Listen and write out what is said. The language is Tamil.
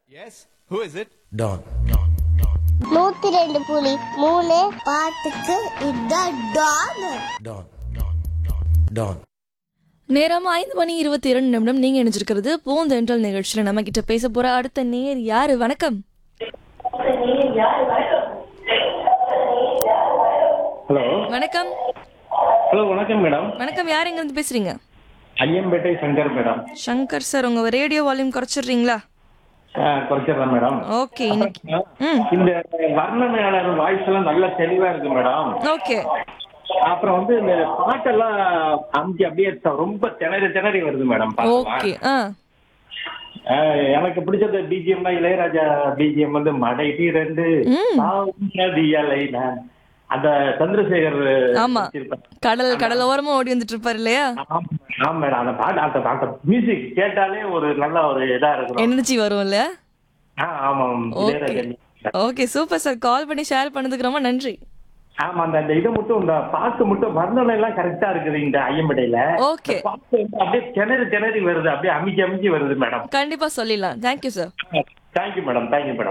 Yes? Who is it? Don. நூத்தி ரெண்டு புலி மூணு பாட்டுக்கு இதான் டான் Don. Don. நேரம் ஐந்து மணி இருபத்தி இரண்டு நிமிடம் நீங்க இணைஞ்சிருக்கிறது பூந்தென்றல் நிகழ்ச்சியில நம்ம கிட்ட பேச போற அடுத்த நேர் யாரு வணக்கம் ஹலோ வணக்கம் ஹலோ வணக்கம் மேடம் வணக்கம் யார் எங்க இருந்து பேசுறீங்க ஐயம்பேட்டை சங்கர் மேடம் சங்கர் சார் உங்க ரேடியோ வால்யூம் குறைச்சிடுறீங்களா ஆ, குறைச்சிடுறேன் மேடம் ஓகே இன்னைக்கு ம் இந்த வர்ணனையாளர் வாய்ஸ் எல்லாம் நல்ல தெளிவா இருக்கு மேடம் ஓகே அப்புறம் வந்து இந்த பாட்டெல்லாம் அஞ்சு அப்படியே த- ரொம்ப திணறி திணறி வருது மேடம் பாட்டெல்லாம். ஓகே ஆ ஆ, எனக்கு பிடிச்சது பிஜிஎம்னா இளையராஜா பிஜிஎம் வந்து மடை ரெண்டு அந்த சந்திரசேகர் ஆமா வச்சிருப்பாரு. கடல் கடல் ஓரமா ஓடி வந்துட்டு இருப்பாரு இல்லையா ஆமா ஆமா மேடம் அந்த பாட்டு அந்த அந்த மியூசிக் கேட்டாலே ஒரு நல்ல ஒரு இதா இருக்கும் எனர்ஜி வரும் இல்லையா ஆ, ஆமாம் okay Ilaiyaraaja okay super sir call பண்ணி ஷேர் பண்ணதுக்கு ரொம்ப நன்றி ஆமா அந்த அந்த இது மட்டும் இந்த பாட்டு மட்டும் வர்ணனை எல்லாம் கரெக்டா இருக்குது இந்த ஐயம்படையில ஓகே பாட்டு வந்து அப்படியே திணறி திணறி வருது அப்படியே அமைஞ்சு அமைஞ்சு வருது மேடம் கண்டிப்பா சொல்லிடலாம் thank you sir thank you madam thank you madam